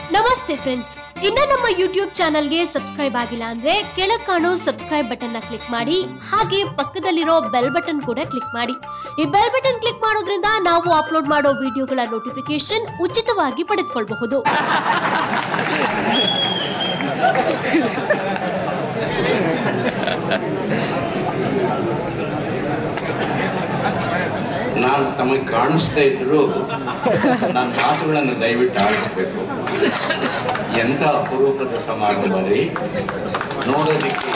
ನಮಸ್ತೆ ಫ್ರೆಂಡ್ಸ್ ಇನ್ನ ನಮ್ಮ ಯೂಟ್ಯೂಬ್ ಚಾನಲ್ಗೆ ಸಬ್ಸ್ಕ್ರೈಬ್ ಆಗಿಲ್ಲ ಅಂದ್ರೆ ಕೆಳಗ್ ಕಾಣೋ ಸಬ್ಸ್ಕ್ರೈಬ್ ಬಟನ್ ನ ಕ್ಲಿಕ್ ಮಾಡಿ ಹಾಗೆ ಪಕ್ಕದಲ್ಲಿರೋ ಬೆಲ್ ಬಟನ್ ಕೂಡ ಕ್ಲಿಕ್ ಮಾಡಿ ಈ ಬೆಲ್ ಬಟನ್ ಕ್ಲಿಕ್ ಮಾಡೋದ್ರಿಂದ ನಾವು ಅಪ್ಲೋಡ್ ಮಾಡೋ ವಿಡಿಯೋಗಳ ನೋಟಿಫಿಕೇಶನ್ ಉಚಿತವಾಗಿ ಪಡೆದುಕೊಳ್ಳಬಹುದು ನಾನು ತಮಗೆ ಕಾಣಿಸ್ತಾ ಇದ್ರು ನನ್ನ ಮಾತುಗಳನ್ನು ದಯವಿಟ್ಟು ಆಲಿಸ್ಬೇಕು ಎಂಥ ಅಪರೂಪದ ಸಮಾರಂಭ ರೀ ನೋಡೋದಿಕ್ಕೆ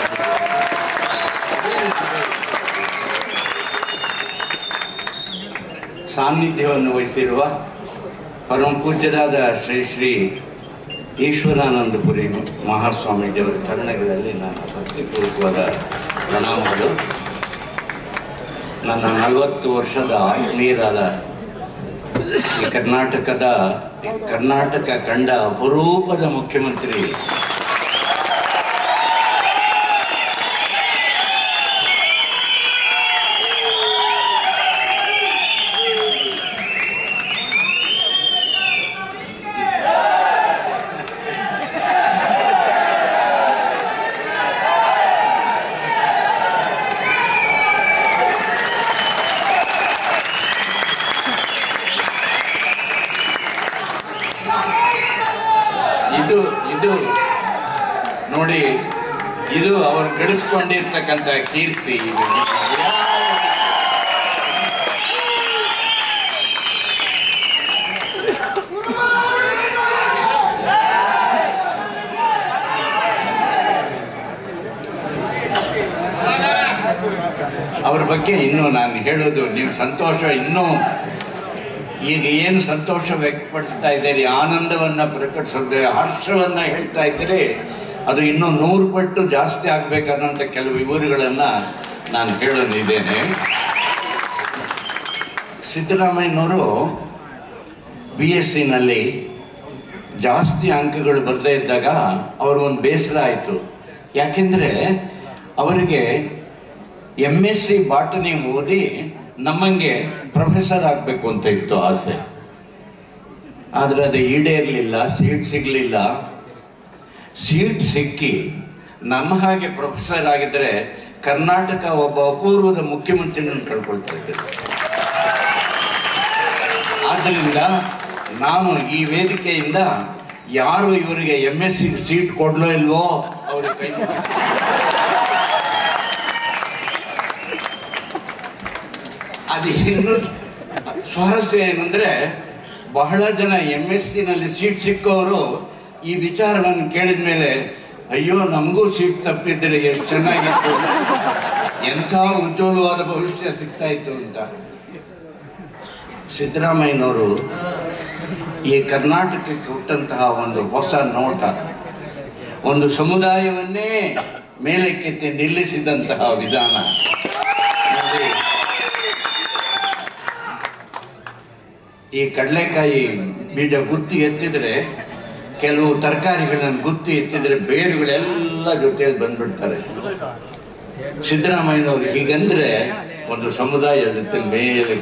ಸಾನ್ನಿಧ್ಯವನ್ನು ವಹಿಸಿರುವ ಪರಮ ಪೂಜ್ಯರಾದ ಶ್ರೀ ಶ್ರೀ ಈಶ್ವರಾನಂದಪುರಿ ಮಹಾಸ್ವಾಮೀಜಿಯವರ ಚರಣಗಳಲ್ಲಿ ನನ್ನ ಭಕ್ತಿಪೂರ್ವಕವಾದ ಪ್ರಣಾಮಗಳು ನನ್ನ ನಲವತ್ತು ವರ್ಷದ ಆತ್ಮೀಯರಾದ ಈ ಕರ್ನಾಟಕದ ಈ ಕರ್ನಾಟಕ ಕಂಡ ಅಪರೂಪದ ಮುಖ್ಯಮಂತ್ರಿ ಇದು ಇದು ನೋಡಿ ಇದು ಅವರು ಗಳಿಸ್ಕೊಂಡಿರ್ತಕ್ಕಂಥ ಕೀರ್ತಿ ಇದು. ಅವ್ರ ಬಗ್ಗೆ ಇನ್ನೂ ನಾನು ಹೇಳೋದು ನೀವು ಸಂತೋಷ ಇನ್ನೂ ಈಗ ಏನು ಸಂತೋಷ ವ್ಯಕ್ತಪಡಿಸ್ತಾ ಇದ್ದೀರಿ ಆನಂದವನ್ನ ಪ್ರಕಟಿಸಿದ್ರೆ ಹರ್ಷವನ್ನ ಹೇಳ್ತಾ ಇದ್ದೀರಿ ಅದು ಇನ್ನೂ ನೂರು ಪಟ್ಟು ಜಾಸ್ತಿ ಆಗ್ಬೇಕನ್ನೋಂಥ ಕೆಲವು ವಿವರಗಳನ್ನ ನಾನು ಹೇಳಲಿದ್ದೇನೆ ಸಿದ್ದರಾಮಯ್ಯನವರು ಬಿ ಎಸ್ ಸಿನಲ್ಲಿ ಜಾಸ್ತಿ ಅಂಕಗಳು ಬರದೇ ಇದ್ದಾಗ ಅವ್ರಿಗೊಂದು ಬೇಸರ ಆಯಿತು ಯಾಕೆಂದ್ರೆ ಅವರಿಗೆ ಎಂ ಎಸ್ ಸಿ ಬಾಟನಿ ಓದಿ ನಮ್ಮಂಗೆ ಪ್ರೊಫೆಸರ್ ಆಗಬೇಕು ಅಂತ ಇತ್ತು ಆಸೆ ಆದ್ರೆ ಅದು ಈಡೇರಲಿಲ್ಲ ಸೀಟ್ ಸಿಗಲಿಲ್ಲ ಸೀಟ್ ಸಿಕ್ಕಿ ನಮ್ಮ ಹಾಗೆ ಪ್ರೊಫೆಸರ್ ಆಗಿದ್ರೆ ಕರ್ನಾಟಕ ಒಬ್ಬ ಅಪೂರ್ವದ ಮುಖ್ಯಮಂತ್ರಿಯನ್ನು ಕಳ್ಕೊಳ್ತಾ ಇದ್ದೆ ಆದ್ದರಿಂದ ನಾನು ಈ ವೇದಿಕೆಯಿಂದ ಯಾರು ಇವರಿಗೆ ಎಂ ಎಸ್ ಸಿ ಸೀಟ್ ಕೊಡ್ಲೋ ಇಲ್ವೋ ಅವ್ರಿಗೆ ಕೈ ಮುಗಿತೀನಿ. ಅದು ಇನ್ನು ಸ್ವಾರಸ್ಯ ಏನಂದ್ರೆ ಬಹಳ ಜನ ಎಂ ಎಸ್ ಸಿ ನಲ್ಲಿ ಸೀಟ್ ಸಿಕ್ಕವರು ಈ ವಿಚಾರವನ್ನು ಕೇಳಿದ ಮೇಲೆ ಅಯ್ಯೋ ನಮಗೂ ಸೀಟ್ ತಪ್ಪಿದ್ರೆ ಎಷ್ಟು ಚೆನ್ನಾಗಿತ್ತು ಎಂಥ ಉಜ್ವಲವಾದ ಭವಿಷ್ಯ ಸಿಗ್ತಾ ಇತ್ತು ಅಂತ ಸಿದ್ದರಾಮಯ್ಯನವರು ಈ ಕರ್ನಾಟಕಕ್ಕೆ ಕೊಟ್ಟಂತಹ ಒಂದು ಹೊಸ ನೋಟ ಒಂದು ಸಮುದಾಯವನ್ನೇ ಮೇಲಕ್ಕೆತ್ತಿ ನಿಲ್ಲಿಸಿದಂತಹ ವಿಧಾನ ನೋಡಿ, ಈ ಕಡಲೆಕಾಯಿ ಬೀಜ ಗುತ್ತಿ ಎತ್ತಿದ್ರೆ ಕೆಲವು ತರಕಾರಿಗಳನ್ನು ಗುತ್ತಿ ಎತ್ತಿದ್ರೆ ಬೇರುಗಳೆಲ್ಲ ಜೊತೆಯಲ್ಲಿ ಬಂದ್ಬಿಡ್ತಾರೆ ಸಿದ್ದರಾಮಯ್ಯನವರು ಹೀಗಂದ್ರೆ ಒಂದು ಸಮುದಾಯ ಜೊತೆ ಮೇಲೆ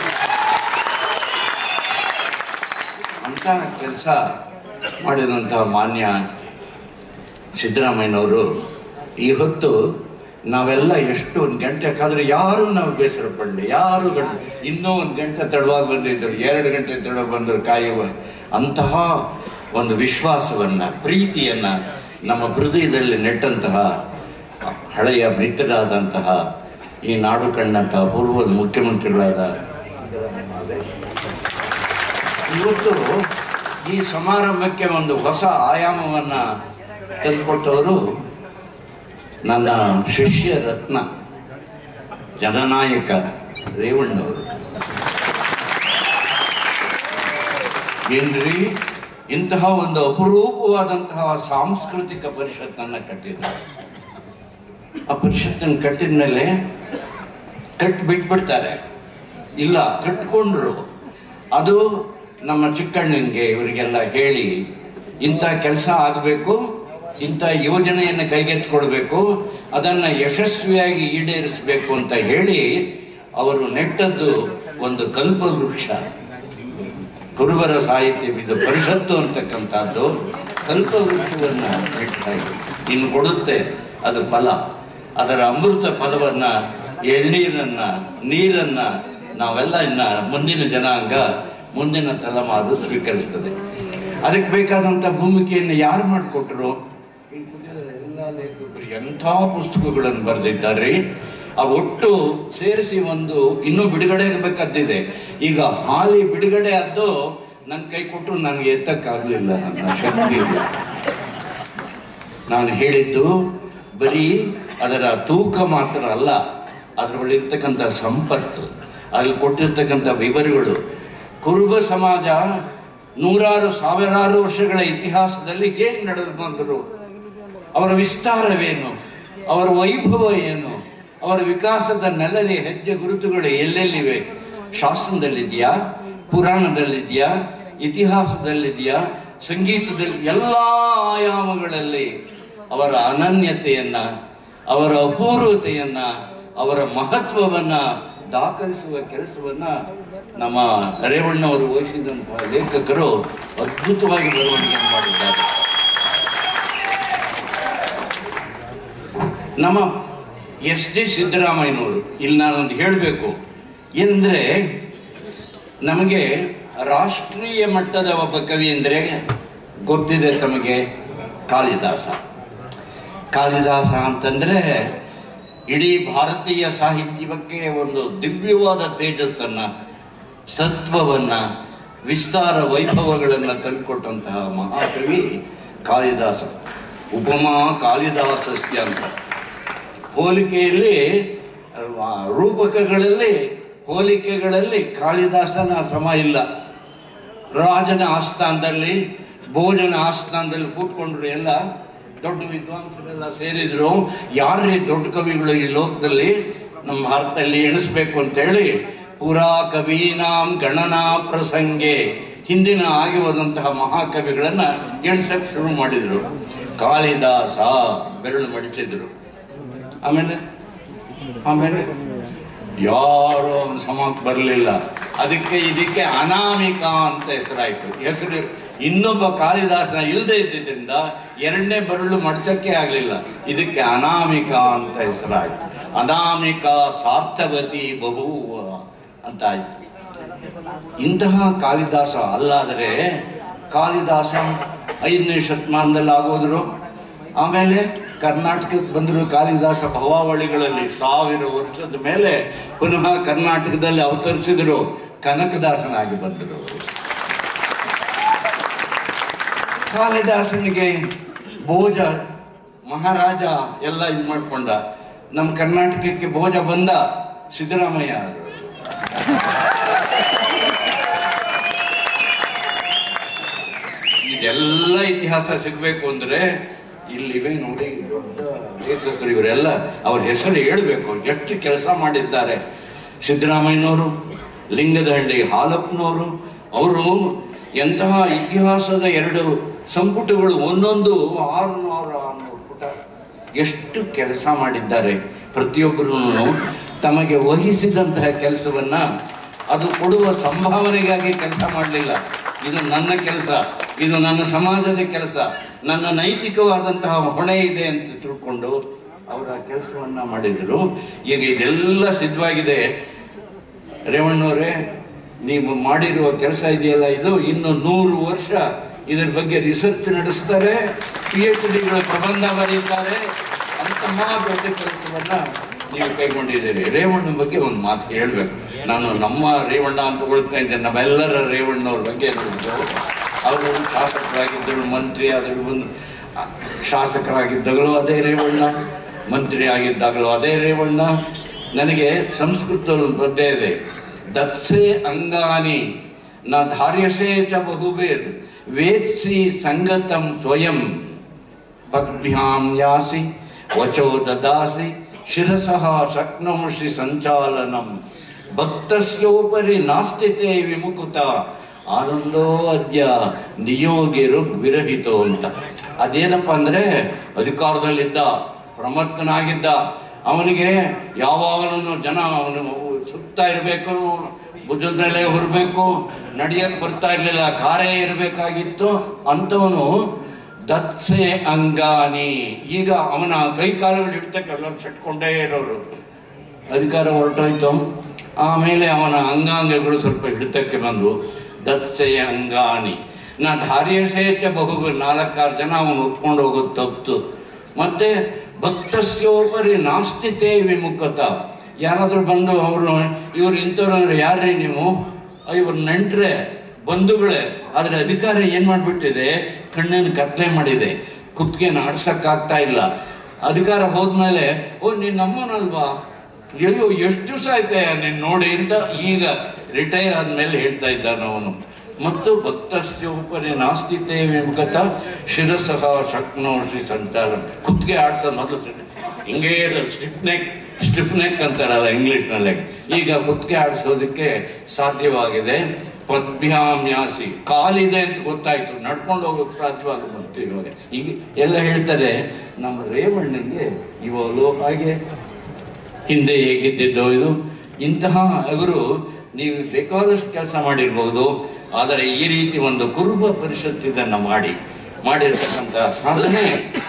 ಅಂತ ಕೆಲಸ ಮಾಡಿದಂತಹ ಮಾನ್ಯ ಸಿದ್ದರಾಮಯ್ಯನವರು ಈ ಹೊತ್ತು ನಾವೆಲ್ಲ ಎಷ್ಟು ಒಂದು ಗಂಟೆ ಕಾದ್ರೆ ಯಾರು ನಾವು ಬೇಸರ ಪಡಲಿ ಯಾರು ಗಂಟೆ ಇನ್ನೂ ಒಂದು ಗಂಟೆ ತಡವಾಗಿ ಬಂದಿದ್ರು ಎರಡು ಗಂಟೆ ತಡ ಬಂದರು ಕಾಯುವ ಅಂತಹ ಒಂದು ವಿಶ್ವಾಸವನ್ನ ಪ್ರೀತಿಯನ್ನ ನಮ್ಮ ಹೃದಯದಲ್ಲಿ ನೆಟ್ಟಂತಹ ಹಳೆಯ ಮಿತ್ರರಾದಂತಹ ಈ ನಾಡು ಕಂಡಂತಹ ಪೂರ್ವದ ಮುಖ್ಯಮಂತ್ರಿಗಳಾದ ಇವತ್ತು ಈ ಸಮಾರಂಭಕ್ಕೆ ಒಂದು ಹೊಸ ಆಯಾಮವನ್ನ ತಂದುಕೊಟ್ಟವರು ನನ್ನ ಶಿಷ್ಯ ರತ್ನ ಜನನಾಯಕ ರೇವಣ್ಣವರು ಏನ್ರಿ ಇಂತಹ ಒಂದು ಅಪರೂಪವಾದಂತಹ ಸಾಂಸ್ಕೃತಿಕ ಪರಿಷತ್ತನ್ನ ಕಟ್ಟಿದ್ರು ಆ ಪರಿಷತ್ತನ್ನು ಕಟ್ಟಿದ ಮೇಲೆ ಕಟ್ ಬಿಟ್ಬಿಡ್ತಾರೆ ಇಲ್ಲ ಕಟ್ಕೊಂಡ್ರು ಅದು ನಮ್ಮ ಚಿಕ್ಕಣ್ಣನಿಗೆ ಇವರಿಗೆಲ್ಲ ಹೇಳಿ ಇಂಥ ಕೆಲಸ ಆಗಬೇಕು ಇಂಥ ಯೋಜನೆಯನ್ನು ಕೈಗೆತ್ತಿಕೊಳ್ಬೇಕು ಅದನ್ನ ಯಶಸ್ವಿಯಾಗಿ ಈಡೇರಿಸಬೇಕು ಅಂತ ಹೇಳಿ ಅವರು ನೆಟ್ಟದ್ದು ಒಂದು ಕಲ್ಪವೃಕ್ಷ ಕುರುಬರ ಸಾಹಿತ್ಯವಿದು ಪರಿಷತ್ತು ಅಂತಕ್ಕಂಥದ್ದು ಕಲ್ಪವೃಕ್ಷವನ್ನ ಬಿಟ್ಟಾಗಿ ಇನ್ನು ಕೊಡುತ್ತೆ ಅದು ಫಲ ಅದರ ಅಮೃತ ಫಲವನ್ನ ಎಳ್ನೀರನ್ನ ನೀರನ್ನ ನಾವೆಲ್ಲ ಇನ್ನ ಮುಂದಿನ ಜನಾಂಗ ಮುಂದಿನ ತಲೆಮಾರು ಸ್ವೀಕರಿಸ್ತದೆ ಅದಕ್ಕೆ ಬೇಕಾದಂತ ಭೂಮಿಕೆಯನ್ನು ಯಾರು ಮಾಡಿಕೊಟ್ರು ಎಲ್ಲ ಲೇಖಕರು ಎಂಥ ಪುಸ್ತಕಗಳನ್ನು ಬರೆದಿದ್ದಾರೆ ಆ ಒಟ್ಟು ಸೇರಿಸಿ ಒಂದು ಇನ್ನೂ ಬಿಡುಗಡೆ ಆಗಬೇಕಾದ್ದಿದೆ ಈಗ ಹಾಲಿ ಬಿಡುಗಡೆ ಆದ್ದು ನನ್ನ ಕೈ ಕೊಟ್ಟರು ನನಗೆ ಎತ್ತಕ್ಕಾಗಲಿಲ್ಲ ನನ್ನ ಶಕ್ತಿ ಇಲ್ಲ ನಾನು ಹೇಳಿದ್ದು ಬರೀ ಅದರ ತೂಕ ಮಾತ್ರ ಅಲ್ಲ ಅದರೊಳಗಿರ್ತಕ್ಕಂಥ ಸಂಪತ್ತು ಅಲ್ಲಿ ಕೊಟ್ಟಿರ್ತಕ್ಕಂಥ ವಿವರಗಳು ಕುರುಬ ಸಮಾಜ ನೂರಾರು ಸಾವಿರಾರು ವರ್ಷಗಳ ಇತಿಹಾಸದಲ್ಲಿ ಹೇಗೆ ನಡೆದು ಬಂದರು ಅವರ ವಿಸ್ತಾರವೇನು ಅವರ ವೈಭವ ಏನು ಅವರ ವಿಕಾಸದ ನೆಲದಿ ಹೆಜ್ಜೆ ಗುರುತುಗಳು ಎಲ್ಲೆಲ್ಲಿವೆ ಶಾಸನದಲ್ಲಿದೆಯಾ ಪುರಾಣದಲ್ಲಿದೆಯಾ ಇತಿಹಾಸದಲ್ಲಿದೆಯಾ ಸಂಗೀತದಲ್ಲಿ ಎಲ್ಲ ಆಯಾಮಗಳಲ್ಲಿ ಅವರ ಅನನ್ಯತೆಯನ್ನ ಅವರ ಅಪೂರ್ವತೆಯನ್ನ ಅವರ ಮಹತ್ವವನ್ನ ದಾಖಲಿಸುವ ಕೆಲಸವನ್ನ ನಮ್ಮ ರೇವಣ್ಣವರು ವಹಿಸಿದಂತಹ ಲೇಖಕರು ಅದ್ಭುತವಾಗಿ ಬರವಣಿಗೆ ಮಾಡಿದ್ದಾರೆ ನಮ್ಮ ಎಸ್ ಡಿ ಸಿದ್ದರಾಮಯ್ಯನವರು ಇಲ್ಲಿ ನಾನೊಂದು ಹೇಳಬೇಕು ಏನಂದ್ರೆ ನಮಗೆ ರಾಷ್ಟ್ರೀಯ ಮಟ್ಟದ ಒಬ್ಬ ಕವಿ ಅಂದರೆ ಗೊತ್ತಿದೆ ತಮಗೆ ಕಾಳಿದಾಸ ಕಾಳಿದಾಸ ಅಂತಂದ್ರೆ ಇಡೀ ಭಾರತೀಯ ಸಾಹಿತ್ಯಕ್ಕೆ ಒಂದು ದಿವ್ಯವಾದ ತೇಜಸ್ಸನ್ನ ಸತ್ವವನ್ನ ವಿಸ್ತಾರ ವೈಭವಗಳನ್ನ ತಂದುಕೊಟ್ಟಂತಹ ಮಹಾಕವಿ ಕಾಳಿದಾಸ ಉಪಮಾ ಕಾಳಿದಾಸಸ್ಯ ಅಂತ ಹೋಲಿಕೆಯಲ್ಲಿ ಆ, ರೂಪಕಗಳಲ್ಲಿ ಹೋಲಿಕೆಗಳಲ್ಲಿ ಕಾಳಿದಾಸನ ಸಮ ಇಲ್ಲ ರಾಜನ ಆಸ್ಥಾನದಲ್ಲಿ ಭೋಜನ ಆಸ್ಥಾನದಲ್ಲಿ ಕೂತ್ಕೊಂಡ್ರು ಎಲ್ಲ ದೊಡ್ಡ ವಿದ್ವಾಂಸರೆಲ್ಲ ಸೇರಿದ್ರು ಯಾರೇ ದೊಡ್ಡ ಕವಿಗಳು ಈ ಲೋಕದಲ್ಲಿ ನಮ್ಮ ಭಾರತದಲ್ಲಿ ಎಣಿಸ್ಬೇಕು ಅಂತ ಹೇಳಿ ಪುರಾ ಕವೀನಾಂ ಗಣನಾ ಪ್ರಸಂಗೆ ಹಿಂದಿನ ಆಗಿ ಹೋದಂತಹ ಮಹಾಕವಿಗಳನ್ನ ಎಣಿಸಕ್ ಶುರು ಮಾಡಿದ್ರು ಕಾಳಿದಾಸ ಬೆರಳು ಮಡಿಚಿದ್ರು ಆಮೇಲೆ ಆಮೇಲೆ ಯಾರು ಅವನ ಸಮಕ್ಕೆ ಬರಲಿಲ್ಲ ಅದಕ್ಕೆ ಇದಕ್ಕೆ ಅನಾಮಿಕ ಅಂತ ಹೆಸರಾಯ್ತು ಹೆಸರು ಇನ್ನೊಬ್ಬ ಕಾಳಿದಾಸನ ಇಲ್ಲದೆ ಇದ್ದಿದ್ದರಿಂದ ಎರಡನೇ ಬರಳು ಮಡಚಕ್ಕೆ ಆಗಲಿಲ್ಲ ಇದಕ್ಕೆ ಅನಾಮಿಕ ಅಂತ ಹೆಸರಾಯ್ತು ಅನಾಮಿಕ ಸಾರ್ಥವತಿ ಬಹುವ ಅಂತ ಆಯ್ತು ಇಂತಹ ಕಾಳಿದಾಸ ಅಲ್ಲಾದರೆ ಕಾಳಿದಾಸ ಐದನೇ ಶತಮಾನದಲ್ಲಿ ಆಗೋದ್ರು ಆಮೇಲೆ ಕರ್ನಾಟಕಕ್ಕೆ ಬಂದರು ಕಾಳಿದಾಸ ಭವಾವಳಿಗಳಲ್ಲಿ ಸಾವಿರ ವರ್ಷದ ಮೇಲೆ ಪುನಃ ಕರ್ನಾಟಕದಲ್ಲಿ ಅವತರಿಸಿದರು ಕನಕದಾಸನಾಗಿ ಬಂದರು ಕಾಳಿದಾಸನಿಗೆ ಭೋಜ ಮಹಾರಾಜ ಎಲ್ಲ ಇದು ಮಾಡ್ಕೊಂಡ ನಮ್ಮ ಕರ್ನಾಟಕಕ್ಕೆ ಭೋಜ ಬಂದ ಸಿದ್ದರಾಮಯ್ಯ ಆದ್ರು. ಇದೆಲ್ಲ ಇತಿಹಾಸ ಸಿಗ್ಬೇಕು ಅಂದ್ರೆ ಇಲ್ಲಿವೆ ನೋಡಿ ದೊಡ್ಡ ಲೇಖಕರು ಇವರೆಲ್ಲ ಅವ್ರ ಹೆಸರು ಹೇಳ್ಬೇಕು ಎಷ್ಟು ಕೆಲಸ ಮಾಡಿದ್ದಾರೆ ಸಿದ್ದರಾಮಯ್ಯನವರು ಲಿಂಗದಹಳ್ಳಿ ಹಾಲಪ್ಪನವರು ಅವರು ಎಂತಹ ಇತಿಹಾಸದ ಎರಡು ಸಂಪುಟಗಳು ಒಂದೊಂದು ಆರುನೂರ ಆರುನೂರು ಪುಟ ಎಷ್ಟು ಕೆಲಸ ಮಾಡಿದ್ದಾರೆ ಪ್ರತಿಯೊಬ್ಬರೂ ತಮಗೆ ವಹಿಸಿದಂತಹ ಕೆಲಸವನ್ನ ಅದು ಕೊಡುವ ಸಂಭಾವನೆಗಾಗಿ ಕೆಲಸ ಮಾಡಲಿಲ್ಲ ಇದು ನನ್ನ ಕೆಲಸ ಇದು ನನ್ನ ಸಮಾಜದ ಕೆಲಸ ನನ್ನ ನೈತಿಕವಾದಂತಹ ಹೊಣೆ ಇದೆ ಅಂತ ತಿಳ್ಕೊಂಡು ಅವರ ಕೆಲಸವನ್ನ ಮಾಡಿದರು ಈಗ ಇದೆಲ್ಲ ಸಿದ್ಧವಾಗಿದೆ ರೇವಣ್ಣವರೇ ನೀವು ಮಾಡಿರುವ ಕೆಲಸ ಇದೆಯಲ್ಲ ಇದು ಇನ್ನು ನೂರು ವರ್ಷ ಇದರ ಬಗ್ಗೆ ರಿಸರ್ಚ್ ನಡೆಸ್ತಾರೆ ಪಿ ಎಚ್ ಡಿಗಳ ಪ್ರಬಂಧ ಬರೀತಾರೆ ಅಂತಹ ದೊಡ್ಡ ಕೆಲಸವನ್ನ ನೀವು ಕೈಗೊಂಡಿದ್ದೀರಿ ರೇವಣ್ಣ ಬಗ್ಗೆ ಒಂದು ಮಾತು ಹೇಳ್ಬೇಕು ನಾನು ನಮ್ಮ ರೇವಣ್ಣ ಅಂತ ಕೊಳ್ತಾ ಇದ್ದೇನೆ ನಮ್ಮೆಲ್ಲರ ರೇವಣ್ಣವ್ರ ಬಗ್ಗೆ ಹೇಳ್ಬೇಕು. ಅವರು ಶಾಸಕರಾಗಿದ್ದರು ಮಂತ್ರಿ ಆದರು ಒಂದು ಶಾಸಕರಾಗಿದ್ದಾಗಲೂ ಅದೇ ರೇವಣ್ಣ ಮಂತ್ರಿ ಆಗಿದ್ದಾಗಲೂ ಅದೇ ರೇವಣ್ಣ ನನಗೆ ಸಂಸ್ಕೃತದಲ್ಲಿ ಒಂದು ಪದ್ಯ ಇದೆ ದತ್ಸೆ ಅಂಗಾನಿ ನ ಧಾರ್ಯಸೇ ಚ ಬಹುಬೇರ್ ವೇತ್ಸಿ ಸಂಗತಂ ಸ್ವಯಂ ಪದ್ಭ್ಯಾಂ ಯಾಸಿ ವಚೋ ದದಾಸಿ ಶಿರಸಃ ಶಕ್ನೋಷಿ ಸಂಚಾಲನಂ ಭಕ್ತಸ್ಯೋಪರಿ ನಾಸ್ತಿತೆ ವಿಮುಕುತ ಆನಂದೋ ಅದ್ಯ ನಿಯೋಗಿ ಋಗ್ ವಿರಹಿತೋ ಅಂತ ಅದೇನಪ್ಪ ಅಂದ್ರೆ ಅಧಿಕಾರದಲ್ಲಿದ್ದ ಪ್ರಮತ್ತನಾಗಿದ್ದ ಅವನಿಗೆ ಯಾವಾಗಲೂ ಜನ ಅವನು ಸುತ್ತಾ ಇರಬೇಕು ಭುಜದ ಮೇಲೆ ಹೊರಬೇಕು ನಡೆಯಕ್ ಬರ್ತಾ ಇರ್ಲಿಲ್ಲ ಕಾರೇ ಇರಬೇಕಾಗಿತ್ತು ಅಂತವನು ದತ್ಸೆ ಅಂಗಾನಿ ಈಗ ಅವನ ಕೈ ಕಾಲುಗಳು ಇಡ್ತಕ್ಕೆಲ್ಲ ಸಟ್ಕೊಂಡೇ ಇರೋರು ಅಧಿಕಾರ ಹೊರಟೋಯ್ತು ಆಮೇಲೆ ಅವನ ಅಂಗಾಂಗಗಳು ಸ್ವಲ್ಪ ಹಿಡಿತಕ್ಕೆ ಬಂದವು ದತ್ಸೆಯ ಅಂಗಾನಿ ನಾ ಧಾರ್ಯಸೇಚ ಬಹು ನಾಲ್ಕಾರು ಜನ ಅವನು ಉತ್ಕೊಂಡು ಹೋಗೋದು ತಪ್ಪಿತು ಮತ್ತೆ ಭಕ್ತಸ್ಯೋಪರಿ ನಾಸ್ತಿತೆ ವಿಮುಖತ ಯಾರಾದ್ರೂ ಬಂದು ಅವರು ಇವ್ರು ಇಂಥವ್ರು ಅಂದ್ರೆ ಯಾರ್ರೀ ನೀವು ಇವ್ರ ನೆಂಟ್ರೆ ಬಂಧುಗಳೇ ಆದ್ರೆ ಅಧಿಕಾರ ಏನ್ ಮಾಡ್ಬಿಟ್ಟಿದೆ ಕಣ್ಣನ್ನು ಕತ್ಲೆ ಮಾಡಿದೆ ಕುತ್ತಿಗೆನ ಆಡ್ಸಕ್ಕಾಗ್ತಾ ಇಲ್ಲ ಅಧಿಕಾರ ಹೋದ್ಮೇಲೆ ಓ ನೀನ್ ನಮ್ಮನಲ್ವಾ ಅಯ್ಯೋ ಎಷ್ಟು ದಿವಸ ಆಯ್ತಯ್ಯ ನೀನ್ ನೋಡಿ ಅಂತ ಈಗ ರಿಟೈರ್ ಆದ್ಮೇಲೆ ಹೇಳ್ತಾ ಇದ್ದಾನ ಅವನು ಮತ್ತು ಭಕ್ತಸ್ಯೋಪರಿ ನಾಸ್ತಿತೆ ವಿಮುಖತ ಶಿರಸಹ ಶಕ್ನೋಷಿ ಸಂಚಾರ ಕುತ್ತಿಗೆ ಆಡ್ಸ ಮೊದಲು ಹಿಂಗೇ ಸ್ಟಿಫ್ ನೆಕ್ ಸ್ಟಿಫ್ ನೆಕ್ ಅಂತಾರಲ್ಲ ಇಂಗ್ಲಿಷ್ನಲ್ಲಿ ಈಗ ಕುತ್ತಿಗೆ ಆಡಿಸೋದಕ್ಕೆ ಸಾಧ್ಯವಾಗಿದೆ ಪದ್ಭ್ಯಾಮ್ಯಾಸಿ ಕಾಲಿದೆ ಅಂತ ಗೊತ್ತಾಯ್ತು ನಡ್ಕೊಂಡು ಹೋಗೋಕೆ ಸಾಧ್ಯವಾಗ ಬಂತು ಇವಾಗ ಈಗ ಎಲ್ಲ ಹೇಳ್ತಾರೆ ನಮ್ಮ ರೇವಣ್ಣಂಗೆ ಇವಳು ಹಾಗೆ ಹಿಂದೆ ಹೇಗಿದ್ದಿದ್ದೋ ಇದು ಇಂತಹ ಅವರು ನೀವು ಬೇಕಾದಷ್ಟು ಕೆಲಸ ಮಾಡಿರ್ಬೋದು ಆದರೆ ಈ ರೀತಿ ಒಂದು ಕುರುಬ ಪರಿಷತ್ ಇದನ್ನು ಮಾಡಿ ಮಾಡಿರ್ತಕ್ಕಂಥ ಸಾಧನೆ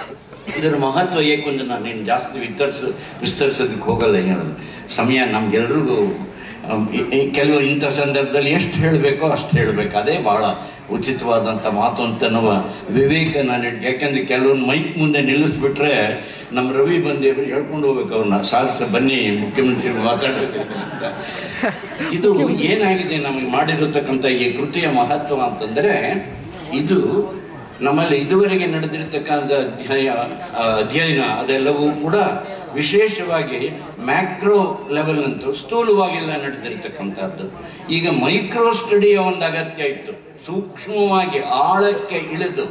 ಇದರ ಮಹತ್ವ ಏಕೆಂದು ನಾನು ಏನು ಜಾಸ್ತಿ ವಿತರಿಸ ವಿಸ್ತರಿಸೋದಕ್ಕೆ ಹೋಗಲ್ಲ ಏನು ಸಮಯ ನಮ್ಗೆಲ್ರಿಗೂ ಅಮ್, ಈ- ಈ ಕೆಲವು ಇಂಥ ಸಂದರ್ಭದಲ್ಲಿ ಎಷ್ಟು ಹೇಳಬೇಕೋ ಅಷ್ಟು ಹೇಳಬೇಕು ಅದೇ ಬಹಳ ಉಚಿತವಾದಂಥ ಮಾತು ಅಂತನ್ನುವ ವಿವೇಕ ನಾನು ಯಾಕೆಂದ್ರೆ ಕೆಲವೊಂದು ಮೈಕ್ ಮುಂದೆ ನಿಲ್ಲಿಸ್ಬಿಟ್ರೆ ನಮ್ಮ ರವಿ ಬಂದು ಹೇಳ್ಕೊಂಡು ಹೋಗ್ಬೇಕು ಅವ್ರನ್ನ ಸಾಹಸ ಬನ್ನಿ ಮುಖ್ಯಮಂತ್ರಿ ಮಾತಾಡಬೇಕು ಅಂತ ಇದು ಏನಾಗಿದೆ ನಮಗೆ ಮಾಡಿರತಕ್ಕಂಥ ಈ ಕೃತಿಯ ಮಹತ್ವ ಅಂತಂದ್ರೆ ಇದು ನಮ್ಮಲ್ಲಿ ಇದುವರೆಗೆ ನಡೆದಿರತಕ್ಕಂಥ ಅಧ್ಯಾಯ ಆ, ಅಧ್ಯಯನ ಅದೆಲ್ಲವೂ ಕೂಡ ವಿಶೇಷವಾಗಿ ಮ್ಯಾಕ್ರೋ ಲೆವೆಲ್ ಅಂತೂ ಸ್ಥೂಲವಾಗೆಲ್ಲ ನಡೆದಿರ್ತಕ್ಕಂಥದ್ದು ಈಗ ಮೈಕ್ರೋ ಸ್ಟಡಿಯ ಒಂದು ಅಗತ್ಯ ಇತ್ತು ಸೂಕ್ಷ್ಮವಾಗಿ ಆಳಕ್ಕೆ ಇಳಿದು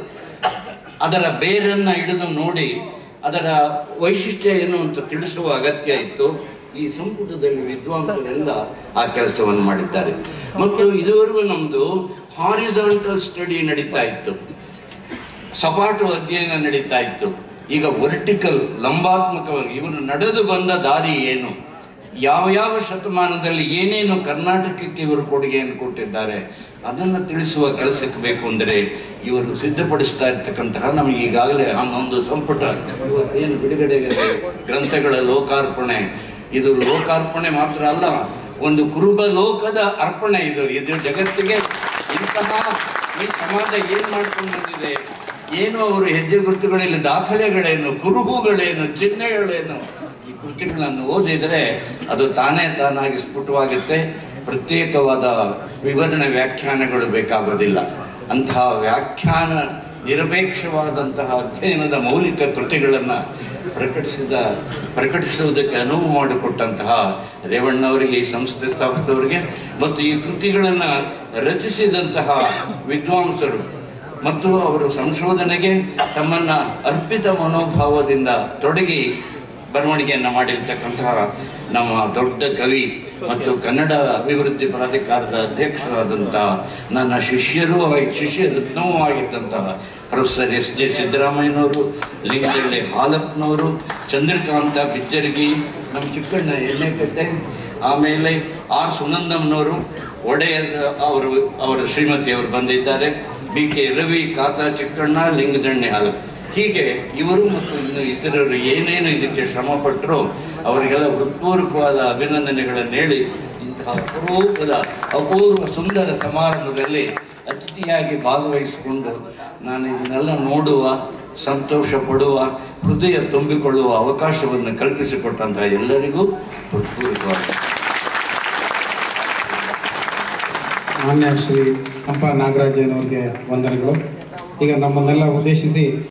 ಅದರ ಬೇರನ್ನ ಹಿಡಿದು ನೋಡಿ ಅದರ ವೈಶಿಷ್ಟ್ಯ ಏನು ಅಂತ ತಿಳಿಸುವ ಅಗತ್ಯ ಇತ್ತು ಈ ಸಂಪುಟದಲ್ಲಿ ವಿದ್ವಾಂಸರೆಲ್ಲ ಆ ಕೆಲಸವನ್ನು ಮಾಡಿದ್ದಾರೆ ಮತ್ತು ಇದುವರೆಗೂ ನಮ್ದು ಹಾರಿಸಾಂಟಲ್ ಸ್ಟಡಿ ನಡೀತಾ ಇತ್ತು ಸಪಾಟು ಅಧ್ಯಯನ ನಡೀತಾ ಇತ್ತು ಈಗ ವರ್ಟಿಕಲ್ ಲಂಬಾತ್ಮಕವಾಗಿ ಇವನು ನಡೆದು ಬಂದ ದಾರಿ ಏನು ಯಾವ ಯಾವ ಶತಮಾನದಲ್ಲಿ ಏನೇನು ಕರ್ನಾಟಕಕ್ಕೆ ಇವರು ಕೊಡುಗೆಯನ್ನು ಕೊಟ್ಟಿದ್ದಾರೆ ಅದನ್ನು ತಿಳಿಸುವ ಕೆಲಸಕ್ಕೆ ಬೇಕು ಅಂದರೆ ಇವರು ಸಿದ್ಧಪಡಿಸ್ತಾ ಇರ್ತಕ್ಕಂತಹ ನಮಗೆ ಈಗಾಗಲೇ ಹನ್ನೊಂದು ಸಂಪುಟ ಏನು ಬಿಡುಗಡೆ ಗ್ರಂಥಗಳ ಲೋಕಾರ್ಪಣೆ ಇದು ಲೋಕಾರ್ಪಣೆ ಮಾತ್ರ ಅಲ್ಲ ಒಂದು ಕುರುಬ ಲೋಕದ ಅರ್ಪಣೆ ಇದು ಇದು ಜಗತ್ತಿಗೆ ಇಂತಹ ಈ ಸಮಾಜ ಏನ್ ಮಾಡ್ಕೊಂಡು ಬಂದಿದೆ ಏನು ಅವರು ಹೆಜ್ಜೆ ಗುರುತುಗಳಲ್ಲಿ ದಾಖಲೆಗಳೇನು ಕುರುಹುಗಳೇನು ಚಿಹ್ನೆಗಳೇನು ಈ ಕೃತಿಗಳನ್ನು ಓದಿದರೆ ಅದು ತಾನೇ ತಾನಾಗಿ ಸ್ಫುಟವಾಗುತ್ತೆ ಪ್ರತ್ಯೇಕವಾದ ವಿವರಣೆ ವ್ಯಾಖ್ಯಾನಗಳು ಬೇಕಾಗೋದಿಲ್ಲ ಅಂತಹ ವ್ಯಾಖ್ಯಾನ ನಿರಪೇಕ್ಷವಾದಂತಹ ಅಧ್ಯಯನದ ಮೌಲಿಕ ಕೃತಿಗಳನ್ನು ಪ್ರಕಟಿಸಿದ ಪ್ರಕಟಿಸುವುದಕ್ಕೆ ಅನುವು ಮಾಡಿಕೊಟ್ಟಂತಹ ರೇವಣ್ಣವರಿಗೆ ಈ ಸಂಸ್ಥೆ ಸ್ಥಾಪಿಸಿದವರಿಗೆ ಮತ್ತು ಈ ಕೃತಿಗಳನ್ನು ರಚಿಸಿದಂತಹ ವಿದ್ವಾಂಸರು ಮತ್ತು ಅವರು ಸಂಶೋಧನೆಗೆ ತಮ್ಮನ್ನ ಅರ್ಪಿತ ಮನೋಭಾವದಿಂದ ತೊಡಗಿ ಬರವಣಿಗೆಯನ್ನು ಮಾಡಿರ್ತಕ್ಕಂತಹ ನಮ್ಮ ದೊಡ್ಡ ಕವಿ ಮತ್ತು ಕನ್ನಡ ಅಭಿವೃದ್ಧಿ ಪ್ರಾಧಿಕಾರದ ಅಧ್ಯಕ್ಷರಾದಂತಹ ನನ್ನ ಶಿಷ್ಯರೂ ಆಗಿ ಶಿಷ್ಯ ರತ್ನವೂ ಆಗಿದ್ದಂತಹ ಪ್ರೊಫೆಸರ್ ಎಸ್ ಜೆ ಸಿದ್ದರಾಮಯ್ಯನವರು ಲಿಂಗದಳ್ಳಿ ಹಾಲಪ್ಪನವರು ಚಂದ್ರಕಾಂತ ಬಿಜ್ಜರ್ಗಿ ನಮ್ಮ ಚಿಕ್ಕಣ್ಣ ಎಣ್ಣೆಕಟ್ಟೆ ಆಮೇಲೆ ಆರ್ ಸುನಂದಮ್ನವರು ಒಡೆಯರ್ ಅವರು ಅವರ ಶ್ರೀಮತಿಯವರು ಬಂದಿದ್ದಾರೆ ಬಿ ಕೆ ರವಿ ಕಾತಾ ಚಿಕ್ಕಣ್ಣ ಲಿಂಗದಣ್ಣೆ ಹಾಲಪ್ಪ ಹೀಗೆ ಇವರು ಮತ್ತು ಇನ್ನು ಇತರರು ಏನೇನು ಇದಕ್ಕೆ ಶ್ರಮ ಪಟ್ಟರು ಅವರಿಗೆಲ್ಲ ಹೃತ್ಪೂರ್ವಕವಾದ ಅಭಿನಂದನೆಗಳನ್ನು ಹೇಳಿ ಇಂತಹ ಅಪರೂಪದ ಅಪೂರ್ವ ಸುಂದರ ಸಮಾರಂಭದಲ್ಲಿ ಅತಿಥಿಯಾಗಿ ಭಾಗವಹಿಸಿಕೊಂಡು ನಾನು ಇದನ್ನೆಲ್ಲ ನೋಡುವ ಸಂತೋಷ ಪಡುವ ಹೃದಯ ತುಂಬಿಕೊಳ್ಳುವ ಅವಕಾಶವನ್ನು ಕಲ್ಪಿಸಿಕೊಟ್ಟಂತಹ ಎಲ್ಲರಿಗೂ ಹೃತ್ಪೂರ್ವಕವಾದ ಮಾನ್ಯ ಶ್ರೀ ಕಂಪ ನಾಗರಾಜನವ್ರಿಗೆ ವಂದನೆಗಳು ಈಗ ನಮ್ಮನ್ನೆಲ್ಲ ಉದ್ದೇಶಿಸಿ